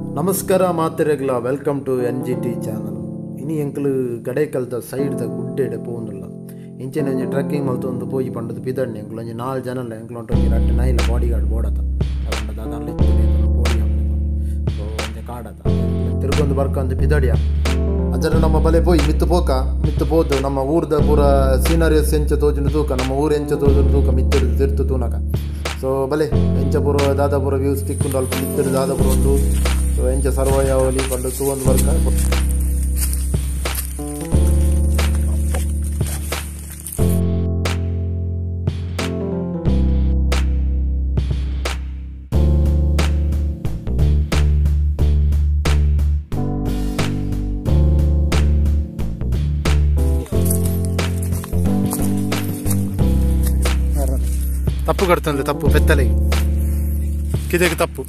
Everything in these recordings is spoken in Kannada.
ನಮಸ್ಕಾರ ಮಾತೆರೆಗ್ಲ welcome to N G T channel ಇನಿ ಎಂಕ್ಲು ಗಡೇಕಲ್ದ ಸೈಡ್ದ ಗುಡ್ಡೆಡೆ ಪೋನುಲ್ಲ ಇಂಚಿನ ಒಂಜಿ ಟ್ರೆಕ್ಕಿಂಗ್ ಮಲ್ತು ಒಂದು ಪೋಯಿ ಪಂಡದು ಪಿದಣ್ಣಿ ಎಂಕ್ಲು ಒಂಜಿ ನಾಲ್ ಜನಲ್ಲ ಎಂಕ್ಲು ಒಂಟು ಒಂಜಿ ರಟ್ಟೆ ನೈಲ ಬಾಡಿ ಗಾರ್ಡ್ ಬೋಡತ ಅದಂಡ ದಾದಾರ್ಲ ಇತ್ತು ಬೋಡಿ ಸೊ ಒಂಜಿ ಕಾಡತ ತಿರ್ಗೊಂದು ಬರ್ಕಂದು ಪಿದಡಿಯ ಅಜ್ಜರ ನಮ್ಮ ಬಲೆ ಪೋಯಿ ಮಿತ್ತು ಪೋಕ ಮಿತ್ತು ಪೋದು ನಮ್ಮ ಊರ್ದ ಪೂರ ಸೀನರೀಸ್ ಎಂಚ ತೋಜುನು ತೂಕ ನಮ್ಮ ಊರು ಎಂಚ ತೋಜುನು ತೂಕ ಮಿತ್ತಿಡು ತಿರ್ತು ತೂನಕ ಸೊ ಬಲೆ ಎಂಚ ಪೂರ ದಾದಾಪುರ ವ್ಯೂಸ್ ತಿಕ್ಕೊಂಡು ಅಲ್ಪ ಮಿತ್ತಿಡು ದಾದಾಪುರ ಒಂದು ಸೊ ಎಂಚ ಸರ್ವಯಾವಲಿ ಪಂಡು ತೂ ಒಂದು ವರ್ಕ ತಪ್ಪು ಕಡ್ತಂದ್ರೆ ತಪ್ಪು ಬೆತ್ತಲೆಗೆ ಕಿದೆಗೆ ತಪ್ಪು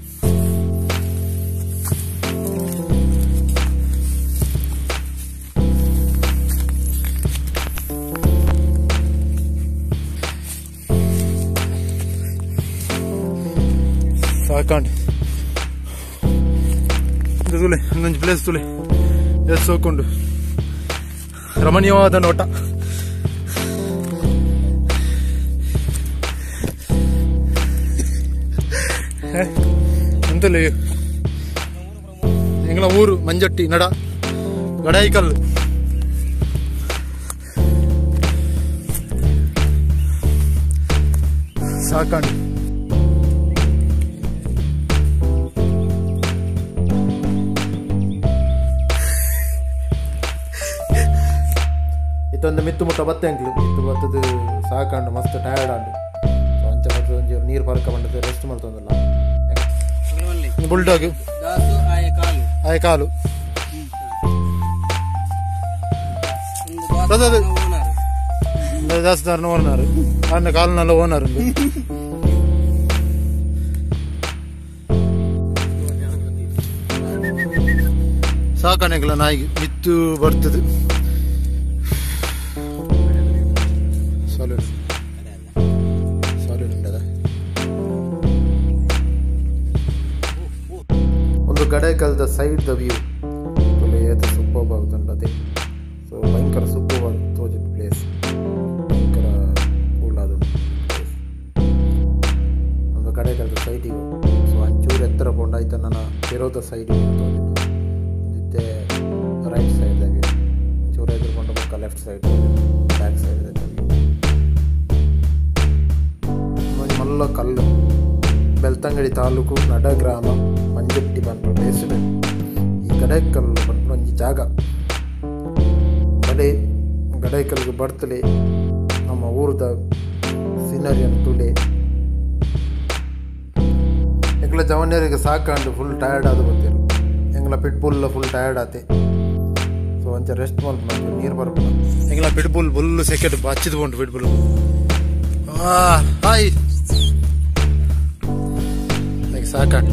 ಸಾಕಾಂಡಿ ಇದು ತುಲೆ ಒಂದೊಂದು ಪ್ಲೇಸ್ ತುಲೆ ಎಸ್ ಹೋಗ್ಕೊಂಡು ರಮಣೀಯವಾದ ನೋಟ ಎಂತಲ್ಲ ಎಂಗಳ ಊರು ಮಂಜಟ್ಟಿ ನಡ ಗಡಾಯಿಕಲ್ ಸಾಕಾಣಿ ಇತ್ತೊಂದು ಮಿತ್ತು ಮುಟ್ಟ ಬತ್ತೆ ಅಂಕ್ಲು ಮಿತ್ತು ಬತ್ತದು ಸಾಕಾಂಡು ಮಸ್ತ್ ಟಯರ್ಡ್ ಆಂಡು ಸೊ ಅಂಚ ಮತ್ತೆ ಒಂಜಿ ನೀರು ಪರ್ಕ ಬಂಡದು ರೆಸ್ಟ್ ಮಾಡ್ತಂದಲ್ಲ ಬುಲ್ಡಾಗ್ ದಾಸು ಆಯ ಕಾಲು ಆಯ ಕಾಲು ಒಂದು ಅದು- ದಾಸು ಓನರ್ దాస్తారు ఓనర్ అన్న కాలనలో ఓనర్ ಸಾಕಾಣೆಗಳ ನಾಯಿಗೆ ಮಿತ್ತು ಬರ್ತದೆ ಸಾಲಿಡ್ ಸಾಲಿಡ್ ಉಂಟದ ಒಂದು ಗಡೇಕಲ್ದ ಸೈಡ್ ದ ವ್ಯೂ ಒಳ್ಳೆ ಏತ ಸೂಪರ್ ಆಗುತ್ತಂಡ ಅದೇ ಸೊ ಭಯಂಕರ ಸೂಪರ್ ಆಗಿ ತೋಜಿದ ಪ್ಲೇಸ್ ಭಯಂಕರ ಕೂಲ್ ಆದ ಪ್ಲೇಸ್ ಒಂದು ಗಡೇಕಲ್ದ ಸೈಡಿಗೆ ಸೊ ಅಂಚೂರು ಎತ್ತರ ಕೊಂಡಾಯ್ತು ನನ್ನ ಇರೋದ ಸೈಡಿಗೆ ತೋಜಿದ್ದು ಮತ್ತೆ ರೈಟ್ ಸೈಡ್ದಾಗೆ ಚೂರು ಎದುರುಕೊಂಡು ಬೊಕ್ಕ ಲೆಫ್ಟ್ ಸೈಡ್ ಬ್ಯಾಕ್ ಸೈಡ್ ಮಲ್ಲ ಕಲ್ಲು ಬೆಳ್ತಂಗಡಿ ತಾಲೂಕು ನಡ ಗ್ರಾಮ ಮಂಜಟ್ಟಿ ಬಂದು ಬೇಸಿದೆ ಈ ಗಡೈಕಲ್ಲು ಬಂದು ಒಂಜಿ ಜಾಗ ಬಡೆ ಗಡೈಕಲ್ಗೆ ಬರ್ತಲೆ ನಮ್ಮ ಊರದ ಸೀನರಿಯನ್ನು ತುಲೆ ಎಂಗ್ಲ ಜವನ್ಯರಿಗೆ ಸಾಕಾಂಡು ಫುಲ್ ಟಯರ್ಡ್ ಆದ ಗೊತ್ತಿರು ಎಂಗ್ಲ ಪಿಟ್ಬುಲ್ ಫುಲ್ ಟಯರ್ಡ್ ಆತೆ ಸೊ ಒಂಚ ರೆಸ್ಟ್ ಮಾಡ್ಕೊಂಡು ನೀರು ಬರ್ಬೋದು ಎಂಗ್ಲ ಪಿಟ್ಬುಲ್ ಫುಲ್ ಸೆಕೆಂಡ್ ಹಚ್ಚಿದ್ ಬಂಡು ಪಿಟ್ಬುಲ್ ಹಾಯ್ ಸಾಕಾಂಡು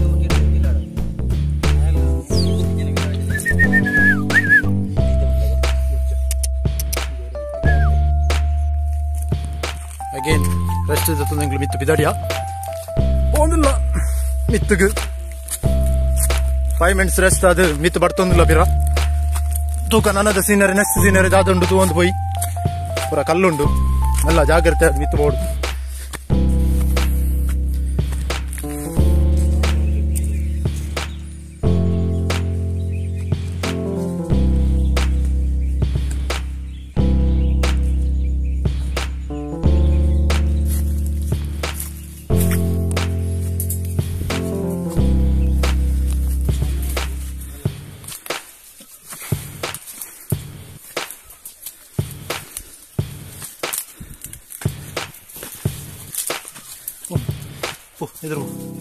ಅಗೇನ್ ರೆಸ್ಟ್ ಇದ್ದತ್ತು ನಿಂಗೆ ಮಿತ್ತು ಬಿದಾಡಿಯ ಒಂದಿಲ್ಲ ಮಿತ್ತುಗು ಫೈವ್ ಮಿನಿಟ್ಸ್ ರೆಸ್ಟ್ ಅದು ಮಿತ್ತು ಬರ್ತೊಂದಿಲ್ಲ ಬಿರ ತೂಕ ನನ್ನದ ಸೀನರಿ ನೆಕ್ಸ್ಟ್ ಸೀನರಿ ದಾದುಂಡು ತೂ ಒಂದು ಪೋಯಿ ಪೂರ ಕಲ್ಲುಂಡು ಎಲ್ಲ ಜಾಗ್ರತೆ ಮಿತ್ತು ಬೋಡು ಓ ಎದುರು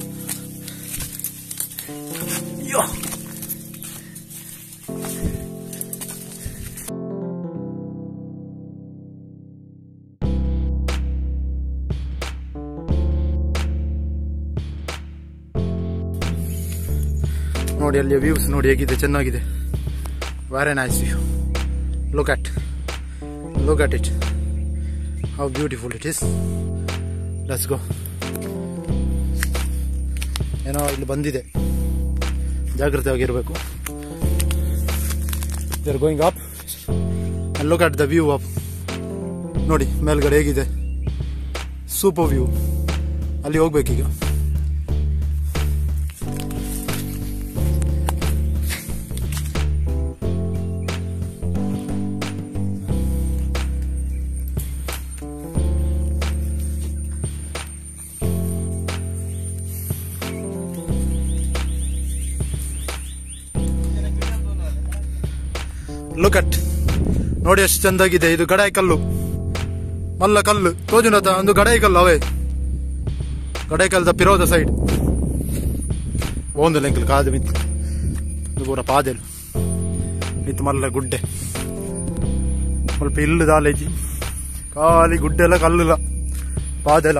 ಅಯ್ಯೋ ನೋಡಿ ಅಲ್ಲಿ ವ್ಯೂಸ್ ನೋಡಿ ಹೇಗಿದೆ ಚೆನ್ನಾಗಿದೆ very nice view look at look at it how beautiful it is let's go ಏನೋ ಇಲ್ಲಿ ಬಂದಿದೆ ಜಾಗೃತವಾಗಿರಬೇಕು are going up look at the view up ನೋಡಿ ಮೇಲ್ಗಡೆ ಹೇಗಿದೆ ಸೂಪರ್ ವ್ಯೂ ಅಲ್ಲಿ ಹೋಗ್ಬೇಕೀಗ ಲುಕ್ ಅಟ್ ನೋಡಿ ಎಷ್ಟು ಚಂದಾಗಿದೆ ಇದು ಗಡಾಯಿ ಕಲ್ಲು ಮಲ್ಲ ಕಲ್ಲು ತೋಜುನತ ಒಂದು ಗಡಾಯಿ ಕಲ್ಲು ಅವೇ ಗಡಾಯಿ ಕಲ್ದ ಪಿರೋದ ಸೈಡ್ ಒಂದು ಲೆಂಕಲ್ ಕಾದು ಮಿತ್ತು ಇದು ಪೂರ ಪಾದೆಲು ಮಿತ್ತು ಮಲ್ಲ ಗುಡ್ಡೆ ಸ್ವಲ್ಪ ಇಲ್ಲು ದಾಲೇಜಿ ಖಾಲಿ ಗುಡ್ಡೆಲ್ಲ ಕಲ್ಲುಲ ಪಾದೆಲ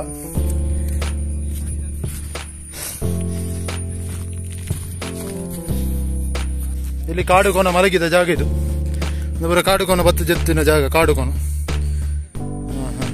ಇಲ್ಲಿ ಕಾಡುಕೋನ ಮಲಗಿದ ಜಾಗ ಇದು ಅಂದ್ರೆ ಕಾಡುಕೋನ ಬತ್ತು ಜತ್ತಿನ ಜಾಗ ಕಾಡುಕೋನ ಹಾ, ಹಾ.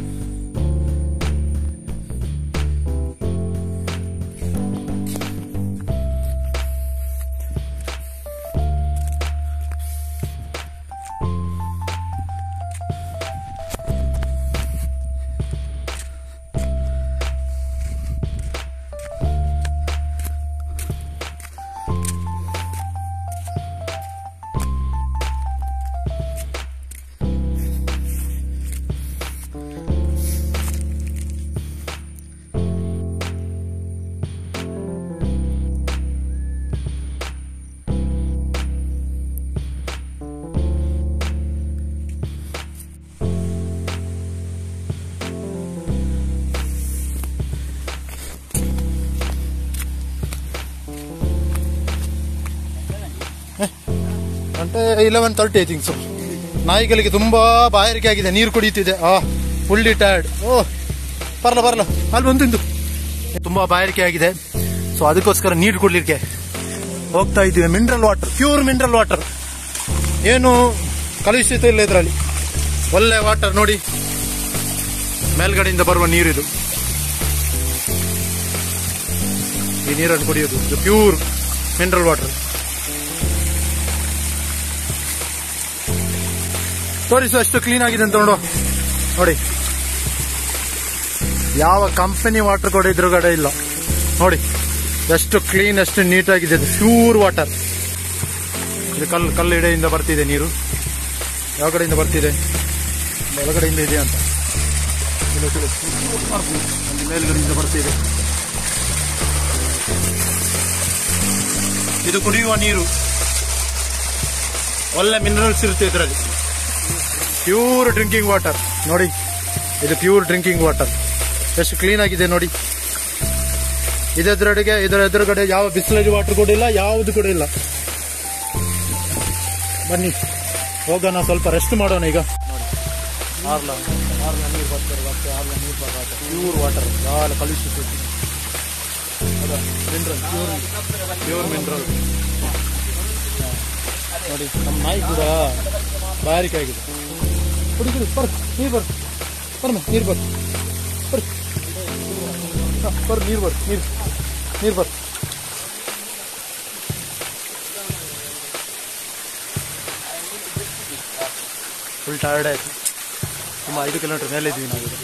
ಗಂಟೆ eleven thirty I think so ನಾಯಿಗಳಿಗೆ ತುಂಬಾ ಬಾಯಾರಿಕೆ ಆಗಿದೆ ನೀರು ಕುಡಿಯುತ್ತಿದೆ ಆ ಫುಲ್ಲಿ ಟಯರ್ಡ್ ಓ ಬರಲ ಬರಲ ಅಲ್ಲಿ ಬಂದಿಂದು ತುಂಬಾ ಬಾಯಾರಿಕೆ ಆಗಿದೆ ಸೊ ಅದಕ್ಕೋಸ್ಕರ ನೀರು ಕುಡ್ಲಿಕ್ಕೆ ಹೋಗ್ತಾ ಇದ್ದೀವಿ mineral water pure mineral water ಏನು ಕಲುಷಿತ ಇಲ್ಲ ಇದರಲ್ಲಿ ಒಳ್ಳೆ ವಾಟರ್ ನೋಡಿ ಮೇಲ್ಗಡೆಯಿಂದ ಬರುವ ನೀರಿದು ಈ ನೀರನ್ನು ಕುಡಿಯೋದು ಇದು ಪ್ಯೂರ್ ಮಿನರಲ್ ವಾಟರ್ ತೋರಿಸು ಎಷ್ಟು ಕ್ಲೀನ್ ಆಗಿದೆ ಅಂತ ನೋಡು ನೋಡಿ ಯಾವ ಕಂಪನಿ ವಾಟರ್ ಕೂಡ ಎದುರುಗಡೆ ಇಲ್ಲ ನೋಡಿ ಎಷ್ಟು ಕ್ಲೀನ್ ಎಷ್ಟು ನೀಟ್ ಆಗಿದೆ ಪ್ಯೂರ್ ವಾಟರ್ ಇದು ಕಲ್ಲು ಕಲ್ಲು ಎಡೆಯಿಂದ ಬರ್ತಿದೆ ನೀರು ಯಾವ ಕಡೆಯಿಂದ ಬರ್ತಿದೆ ಒಳಗಡೆಯಿಂದ ಇದೆ ಅಂತ ಇಲ್ಲಿ ನೋಡಿ, ಅಲ್ಲಿ ಮೇಲ್ಗಡೆಯಿಂದ ಬರ್ತಿದೆ ಇದು ಕುಡಿಯುವ ನೀರು ಒಳ್ಳೆ ಮಿನರಲ್ಸ್ ಇರುತ್ತೆ ಇದರಲ್ಲಿ ಪ್ಯೂರ್ ಡ್ರಿಂಕಿಂಗ್ ವಾಟರ್ ನೋಡಿ ಇದು ಪ್ಯೂರ್ ಡ್ರಿಂಕಿಂಗ್ ವಾಟರ್ ಎಷ್ಟು ಕ್ಲೀನ್ ಆಗಿದೆ ನೋಡಿ ಇದೆದುರಡೆಗೆ ಇದರ ಎದುರುಗಡೆ ಯಾವ ಬಿಸ್ಲರಿ ವಾಟರ್ ಕೂಡ ಇಲ್ಲ ಯಾವುದು ಕೂಡ ಇಲ್ಲ ಬನ್ನಿ ಹೋಗೋಣ ಸ್ವಲ್ಪ ರೆಸ್ಟ್ ಮಾಡೋಣ ಈಗ ನೋಡಿ ಆರ್ಲ ಆರ್ಲ ನೀರು ಬರ್ತಾರೆ ಮತ್ತೆ ಆರ್ಲ ನೀರು ಬರ್ತದೆ ಪ್ಯೂರ್ ವಾಟರ್ ಯಾಲ ಕಲುಷಿತ ಅದ ಮಿನರಲ್ ಪ್ಯೂರ್ ಪ್ಯೂರ್ ಮಿನರಲ್ ನೋಡಿ ನಮ್ಮ ನಾಯಿ ಕೂಡ ಬಾಯಾರಿಕೆ ಆಗಿದೆ ಕುಡಿ ಕುಡಿ ಬರ್ ನೀರು ಬರ್ ಬರ್ಮ ನೀರು ಬರ್ ಬರ್ರಿ ಹಾ, ಬರ್ರಿ ನೀರು ಬರ್ ನೀರು ನೀರು ಬರ್ ಫುಲ್ ಟಯರ್ಡ್ ಆಯ್ತು ತುಂಬ ಐದು ಕಿಲೋಮೀಟರ್ ಮೇಲೆ ಇದ್ವಿ ನಾವು ಈಗ.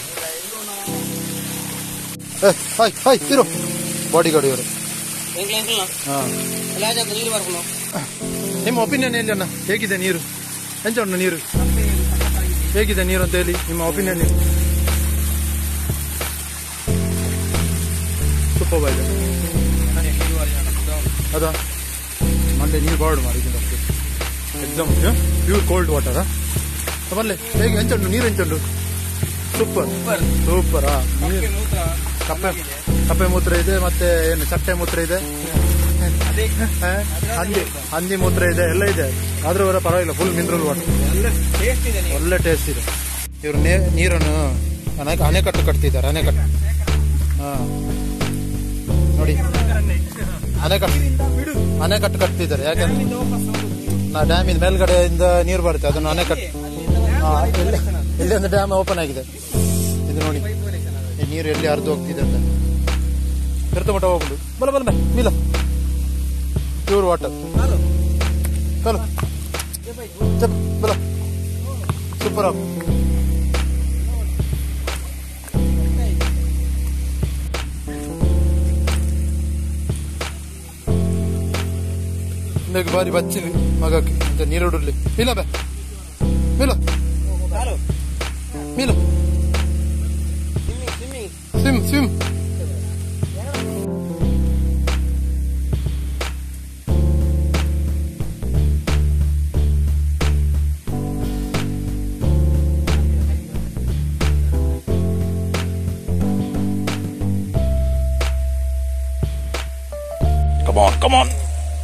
ಏ ಹಾಯ್ ಹಾಯ್ ಇರು ಬಾಡಿ ಗಾರ್ಡ್ ಇವರು ಎಂಕ್ಲ ಎಂಕ್ಲ ಹಾಂ ಎಲ್ಲ ಜಾಗ ನೀರು ಬರ್ಕೊಂಡು ನಿಮ್ಮ ಒಪಿನಿಯನ್ ಹೇಳಿ ಅಣ್ಣ ಹೇಗಿದೆ ನೀರು ಎಂಚ ಉಂಟು ನೀರು ಹೇಗಿದೆ ನೀರು ಅಂತ ಹೇಳಿ ನಿಮ್ಮ ಒಪಿನಿಯನ್ ಸೂಪರ್ ಬಾಯ್ ಅದಾ ಮಂಡೆ ನೀರು ಬಾರ್ಡ್ ಮಾಡಿ ಎಕ್ಸಾಮ್ ಪ್ಯೂರ್ ಕೋಲ್ಡ್ ವಾಟರಾ ಬರಲಿ ಹೇಗೆ ಎಂಚುಂಟು ನೀರು ಎಂಚುಂಟು ಸೂಪರ್ ಸೂಪರ್ ಸೂಪರಾ ನೀರು ಮೂತ್ರ ಕಪ್ಪೆ ಕಪ್ಪೆ ಮೂತ್ರ ಇದೆ ಮತ್ತೆ ಏನು ಚಟ್ಟೆ ಮೂತ್ರ ಇದೆ ಅದೇ ಹ? ಹಂದಿ ಹಂದಿ ಮೂತ್ರ ಇದೆ ಎಲ್ಲ ಇದೆ ಆದ್ರೂ ಅವರ ಪರವಾಗಿಲ್ಲ ಫುಲ್ ಮಿನರಲ್ ವಾಟರ್ ಎಲ್ಲ ಟೇಸ್ಟ್ ಇದೆ ನೀರು ಒಳ್ಳೆ ಟೇಸ್ಟ್ ಇದೆ ಇವರು ನೀರನ್ನು ಅನೆ ಅಣೆಕಟ್ಟು ಕಟ್ತಿದ್ದಾರೆ ಅಣೆಕಟ್ಟು ಹಾ ನೋಡಿ ಅಣೆಕಟ್ಟು ಅಣೆಕಟ್ಟು ಕಟ್ತಿದ್ದಾರೆ ಯಾಕಂದ್ರೆ ನಾ ಡ್ಯಾಮಿನ ಮೇಲ್ಗಡೆಯಿಂದ ನೀರು ಬರುತ್ತೆ ಅದನ್ನು ಅಣೆಕಟ್ಟು ಹಾ, ಇಲ್ಲಿ ಇಲ್ಲಿ ಒಂದು ಡ್ಯಾಮ್ ಓಪನ್ ಆಗಿದೆ ಇದು ನೋಡಿ ಈ ನೀರು ಎಲ್ಲಿ ಹರಿದು ಹೋಗ್ತಿದೆ ಅಂತ ತಿರ್ತ ಮಟ್ಟ ಹೋಗುದು ಬಲ ಬಲ ಬಾ, ಮೀಲ ಪ್ಯೂರ್ ವಾಟರ್ ಚಲೋ ಚಪ್ ಬಲ ಸೂಪರ್ ಆಫ್ ఇందాక బారి వచ్చింది మగకి అంత నీరుడు మీలా బే మీలా చాలు మీలా swimming swimming swim swim Come on, come on.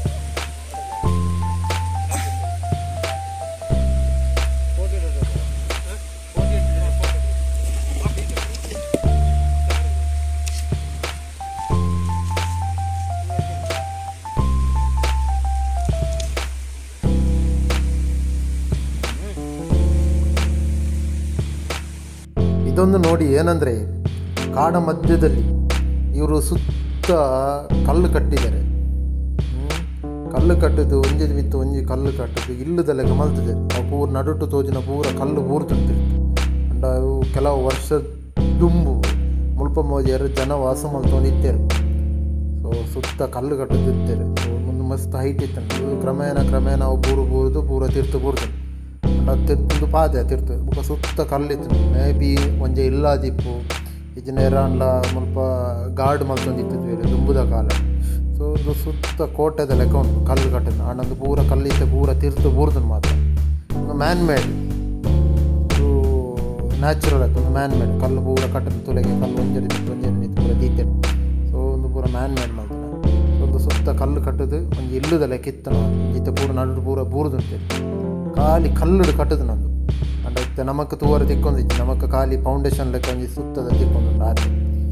ಇದೊಂದು ನೋಡಿ ಏನಂದ್ರೆ ಕಾಡ ಮಧ್ಯದಲ್ಲಿ ಇವರು ಸುತ್ತ ಕಲ್ಲು ಕಟ್ಟಿದ್ದಾರೆ ಹ್ಮ್. ಕಲ್ಲು ಕಟ್ಟುದು ಒಂಜಿ ಬಿತ್ತು ಒಂಜಿ ಕಲ್ಲು ಕಟ್ಟುದು ಇಲ್ಲದಲ್ಲ ಗಮಲ್ತದೆ ಅವು ಪೂರ ನಡುಟು ತೋಜಿನ ಪೂರ ಕಲ್ಲು ಬೂರ್ತುಂಟಿತ್ತು ಅಂಡ ಅವು ಕೆಲವು ವರ್ಷ ದುಂಬು ಮುಲ್ಪ ಮೋಜಿಯರು ಜನ ವಾಸ ಮಲ್ತೊಂದಿತ್ತೇರು ಸೊ ಸುತ್ತ ಕಲ್ಲು ಕಟ್ಟುತ್ತಿದ್ದಾರೆ ಸೊ ಒಂದು ಮಸ್ತ್ ಹೈಟ್ ಇತ್ತಂತೆ ಇದು ಕ್ರಮೇಣ ಕ್ರಮೇಣ ಅವು ಬೂರು ಬೂರುದು ಪೂರ ತೀರ್ತು ಬೂರ್ದು ಅಂಡ ತಿರ್ತುಂದು ಪಾದೆ ತಿರ್ತು ಬೊಕ ಸುತ್ತ ಕಲ್ಲಿತ್ತು ಮೇ ಬಿ ಒಂಜೆ ಇಲ್ಲಾದಿಪ್ಪು ಇಜ್ನೇರ ಅಂಡ್ಲ ಮುಲ್ಪ ಗಾರ್ಡ್ ಮಲ್ತೊಂದಿತ್ತು ಬೇರೆ ದುಂಬುದ ಕಾಲ ಸೊ ಇದು ಸುತ್ತ ಕೋಟೆದ ಲೆಕ್ಕ ಉಂಟು ಕಲ್ಲು ಕಟ್ಟದು ಆಂಡೊಂದು ಪೂರ ಕಲ್ಲಿತ್ತೆ ಪೂರ ತಿರ್ತು ಬೂರ್ದು ಮಾತ್ರ ಒಂದು ಮ್ಯಾನ್ ಮೇಡ್ ಇದು ನ್ಯಾಚುರಲ್ ಆಯ್ತು ಒಂದು ಮ್ಯಾನ್ ಮೇಡ್ ಕಲ್ಲು ಪೂರ ಕಟ್ಟದು ತುಲೆಗೆ ಕಲ್ಲು ಒಂಜರಿ ನಿಂತು ಒಂಜರಿ ನಿಂತು ಪೂರ ದೀತೆ ಸೊ ಒಂದು ಪೂರ ಮ್ಯಾನ್ ಮೇಡ್ ಮಾಡ್ತಾನೆ ಒಂದು ಸುತ್ತ ಕಲ್ಲು ಕಟ್ಟದು ಒಂದು ಇಲ್ಲುದಲ್ಲ ಕಿತ್ತನ ಈತ ಪೂರ ನಡು ಪೂರ ಬೂರ್ದುಂತೆ ಖಾಲಿ ಕಲ್ಲುಡು ಕಟ್ಟದು ನಂದು ಅಂಡ ಇತ್ತ ನಮಕ್ ತೂವರ ತಿಕ್ಕೊಂದಿತ್ತು ನಮಕ್ ಖಾಲಿ ಫೌಂಡೇಶನ್ ಲೆಕ್ಕ ಒಂಜಿ ಸುತ್ತದ ತಿಕ್ಕೊಂದುಂಡು ಆಚೆ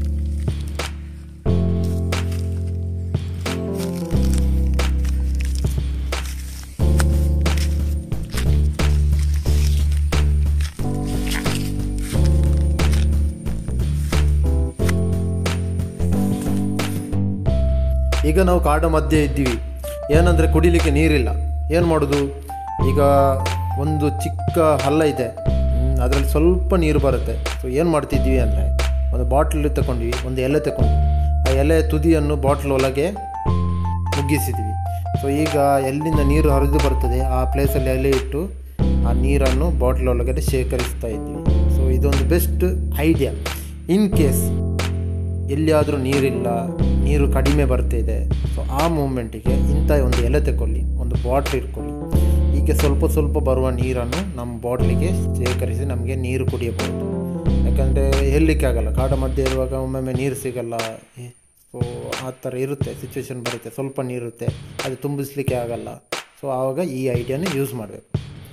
ಈಗ ನಾವು ಕಾಡ ಮಧ್ಯೆ ಇದ್ದೀವಿ ಏನಂದರೆ ಕುಡಿಲಿಕ್ಕೆ ನೀರಿಲ್ಲ ಏನು ಮಾಡೋದು ಈಗ ಒಂದು ಚಿಕ್ಕ ಹಳ್ಳ ಇದೆ ಅದರಲ್ಲಿ ಸ್ವಲ್ಪ ನೀರು ಬರುತ್ತೆ ಸೊ ಏನು ಮಾಡ್ತಿದ್ವಿ ಅಂದರೆ ಒಂದು ಬಾಟ್ಲ್ ತಗೊಂಡ್ವಿ ಒಂದು ಎಲೆ ತಗೊಂಡ್ವಿ ಆ ಎಲೆ ತುದಿಯನ್ನು ಬಾಟ್ಲ್ ಒಳಗೆ ಮುಗ್ಗಿಸಿದ್ವಿ ಸೊ ಈಗ ಎಲ್ಲಿಂದ ನೀರು ಹರಿದು ಬರ್ತದೆ ಆ ಪ್ಲೇಸಲ್ಲಿ ಎಲೆ ಇಟ್ಟು ಆ ನೀರನ್ನು ಬಾಟ್ಲ್ ಒಳಗಡೆ ಶೇಖರಿಸ್ತಾ ಇದ್ವಿ ಸೊ ಇದೊಂದು ಬೆಸ್ಟ್ ಐಡಿಯಾ ಇನ್ ಕೇಸ್ ಎಲ್ಲಿಯಾದರೂ ನೀರಿಲ್ಲ ನೀರು ಕಡಿಮೆ ಬರ್ತಿದೆ ಸೊ ಆ ಮೂಮೆಂಟಿಗೆ ಇಂಥ ಒಂದು ಎಲೆ ತಗೊಳ್ಳಿ ಒಂದು ಬಾಟ್ಲ್ ಇಟ್ಕೊಳ್ಳಿ ಹೀಗೆ ಸ್ವಲ್ಪ ಸ್ವಲ್ಪ ಬರುವ ನೀರನ್ನು ನಮ್ಮ ಬಾಟ್ಲಿಗೆ ಶೇಖರಿಸಿ ನಮಗೆ ನೀರು ಕುಡಿಯಬಹುದು ಯಾಕಂದರೆ ಹೇಳಲಿಕ್ಕೆ ಆಗಲ್ಲ ಕಾಡ ಮಧ್ಯೆ ಇರುವಾಗ ಒಮ್ಮೊಮ್ಮೆ ನೀರು ಸಿಗಲ್ಲ ಸೊ ಆ ಥರ ಇರುತ್ತೆ ಸಿಚುವೇಶನ್ ಬರುತ್ತೆ ಸ್ವಲ್ಪ ನೀರಿರುತ್ತೆ ಅದು ತುಂಬಿಸ್ಲಿಕ್ಕೆ ಆಗಲ್ಲ ಸೊ ಆವಾಗ ಈ ಐಡಿಯಾನ ಯೂಸ್ ಮಾಡಬೇಕು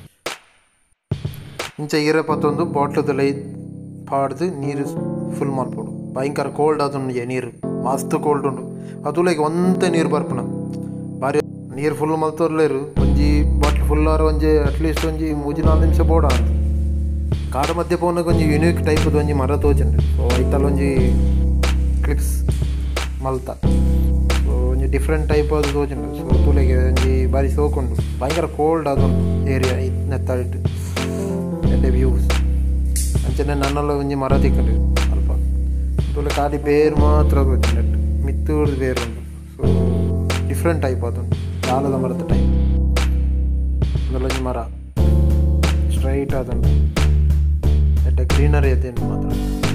ಇಂಚ ಈರಪ್ಪತ್ತೊಂದು ಬಾಟ್ಲದಲ್ಲಿ ಪಾಡ್ದು ನೀರು ಫುಲ್ ಮಾಡ್ಬೋದು ಭಯಂಕರ ಕೋಲ್ಡ್ ಅದೊಂದು ನೀರು ಮಸ್ತ್ ಕೋಲ್ಡ್ ಉಂಡು ಅದು ಲೈಕ್ ಒಂದೇ ನೀರು ಬರ್ಪುನ ಭಾರಿ ನೀರು ಫುಲ್ ಮಲ್ತೋರ್ಲೇರು ಒಂಜಿ ಬಾಟ್ಲ್ ಫುಲ್ ಆರ ಒಂಜಿ ಅಟ್ಲೀಸ್ಟ್ ಒಂಜಿ ಮೂಜಿ ನಾಲ್ಕು ನಿಮಿಷ ಬೋಡ ಅಂತ ಕಾಡ ಮಧ್ಯೆ ಪೋನಾಗ ಒಂಜಿ ಯುನೀಕ್ ಟೈಪ್ದು ಒಂಜಿ ಮರ ತೋಜಂಡು ಸೊ ಐತಲ್ಲ ಒಂಜಿ ಕ್ಲಿಪ್ಸ್ ಮಲ್ತ ಸೊ ಒಂಜಿ ಡಿಫ್ರೆಂಟ್ ಟೈಪ್ ಅದು ತೋಜಂಡು ಸೊ ತುಲೆಗೆ ಒಂಜಿ ಬಾರಿ ಸೋಕೊಂಡು ಭಯಂಕರ ಕೋಲ್ಡ್ ಅದೊಂದು ಏರಿಯಾ ನೆತ್ತಾಡಿಟ್ಟು ಎಡ್ಡೆ ವ್ಯೂಸ್ ಅಂಚನೆ ನನ್ನೆಲ್ಲ ಒಂಜಿ ಮರ ತಿಕ್ಕಂಡು ಅಲ್ಪ ತುಲೆ ಖಾಲಿ ಬೇರು ಮಾತ್ರ ಗೊತ್ತಿಲ್ಲ ಮಿತ್ತೂರ್ದು ಬೇರು ಉಂಟು ಸೊ ಡಿಫ್ರೆಂಟ್ ಟೈಪ್ ಅದೊಂದು ಸಾಲದ ಮರದ ಟೈಪ್ ಒಂದೊಂದು ಮರ ಸ್ಟ್ರೈಟ್ ಆದುಂಟು ಎಡ್ಡೆ ಗ್ರೀನರಿ ಅದೇನು ಮಾತ್ರ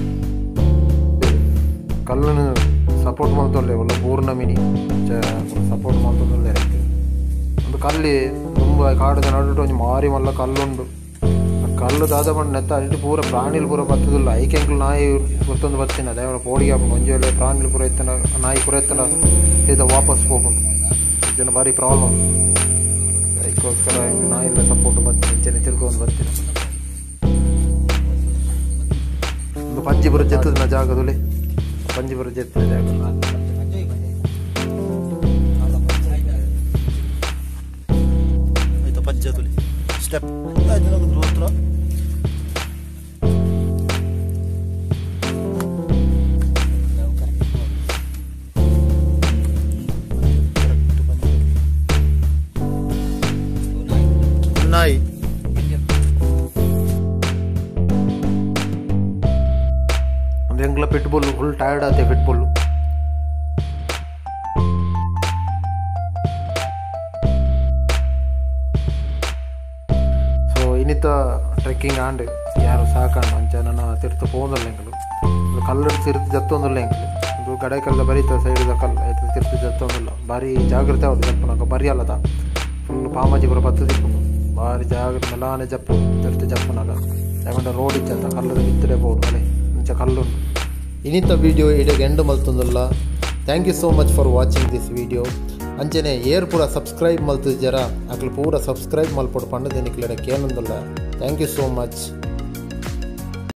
ಕಲ್ಲನ್ನು ಸಪೋರ್ಟ್ ಮಾಡ್ತೊಳ್ಳೆ ಒಳ್ಳೆ ಪೂರ್ಣಮಿನಿ ಸಪೋರ್ಟ್ ಮಾಡ್ತೊಳ್ಳೆ ಒಂದು ಕಲ್ಲಿ ತುಂಬ ಕಾಡದ ನಡುಟು ಒಂಜಿ ಮಾರಿ ಮಲ್ಲ ಕಲ್ಲುಂಡು ಆ ಕಲ್ಲು ದಾದ ಬಂದು ನೆತ್ತ ಅಲ್ಟಿ ಪೂರ ಪ್ರಾಣಿಲು ಪೂರ ಬತ್ತದಿಲ್ಲ ಐಕೆಂಕ್ಲು ನಾಯಿ ಗೊತ್ತೊಂದು ಬತ್ತಿನ ಅದೇ ಪೋಡಿಗೆ ಹಾಕೊಂಡು ಒಂಜಿ ವೇಳೆ ಪ್ರಾಣಿಲು ಪೂರ ಎತ್ತನ ನಾಯಿ ಪೂರ ಎತ್ತನ ಇದು ವಾಪಸ್ ಹೋಗ್ಕೊಂಡು ಇದನ್ನು ಭಾರಿ ಪ್ರಾಬ್ಲಮ್ ಅದಕ್ಕೋಸ್ಕರ ಹಿಂಗೆ ನಾಯಿಲ್ಲ ಸಪೋರ್ಟ್ ಬರ್ತೀನಿ ಇಂಚನೆ ತಿರ್ಕೊಂಡು ಬರ್ತೀನಿ ಒಂದು ಪಂಜಿಪುರ ಜೆತ್ತದ ಜಾಗದಲ್ಲಿ ಪಂಜಿಪುರ ಜೆತ್ತಿನ ಜಾಗ ಆಯ್ತಾ ಪಂಚತುಲಿ ಸ್ಟೆಪ್ ಆಯ್ತು ನಮ್ದು ಹತ್ರ ಕರೆಕ್ಟ್ ಬಂದು ಫಿಟ್ ಬುಲ್ ಫುಲ್ ಟಯರ್ಡ್ ಆತೆ ಫಿಟ್ ಬುಲ್ ಸೊ ಇನ್ನಿತ ಟ್ರೆಕ್ಕಿಂಗ್ ಆಂಡ್ ಯಾರು ಸಾಕಾಂಡು ಅಂಚ ನನ್ನ ತಿರ್ತ ಪೋಂದಲ್ಲ ಎಂಕಲು ಕಲ್ಲು ತಿರ್ತು ಜತ್ತೊಂದಿಲ್ಲ ಎಂಕಲು ಇದು ಗಡೆ ಕಲ್ಲ ಬರೀತ ಸೈಡ್ದ ಕಲ್ಲು ಆಯ್ತು ತಿರ್ತು ಜತ್ತೊಂದಿಲ್ಲ ಭಾರಿ ಜಾಗ್ರತೆ ಆಗುದು ಜಪ್ಪು ನಂಗೆ ಬರಿ ಅಲ್ಲದ ಫುಲ್ ಪಾಮಾಜಿ ಬರೋ ಬತ್ತು ತಿಪ್ಪುನು ಭಾರಿ ಜಾಗ್ರತೆ ಮೆಲಾನೆ ಜಪ್ಪು ತಿರ್ತು ಜಪ್ಪುನಾಗ ಯಾಕಂದ್ರೆ ರೋಡ್ ಇಚ್ಚಂತ ಕಲ್ಲದ ಬಿತ್ತಡೆ ಬೋಡು ಅಲೆ ಮುಂಚೆ ಕಲ್ಲುಂಡು ಇನ್ನಿತ ವಿಡಿಯೋ ಇಡೆಗೆ ಎಂಡ್ ಮಲ್ತೊಂದಿಲ್ಲ thank you so much for watching this video ಅಂಚನೆ ಏರ್ ಪೂರ ಸಬ್ಸ್ಕ್ರೈಬ್ ಮಲ್ತಿದ್ಯಾರ ಅಕ್ಲು ಪೂರ ಸಬ್ಸ್ಕ್ರೈಬ್ ಮಲ್ಪೊಡು ಪಂಡದೇನಿಕ್ಲೆಡೆ ಕೇಳೊಂದಿಲ್ಲ ಥ್ಯಾಂಕ್ ಯು ಸೋ ಮಚ್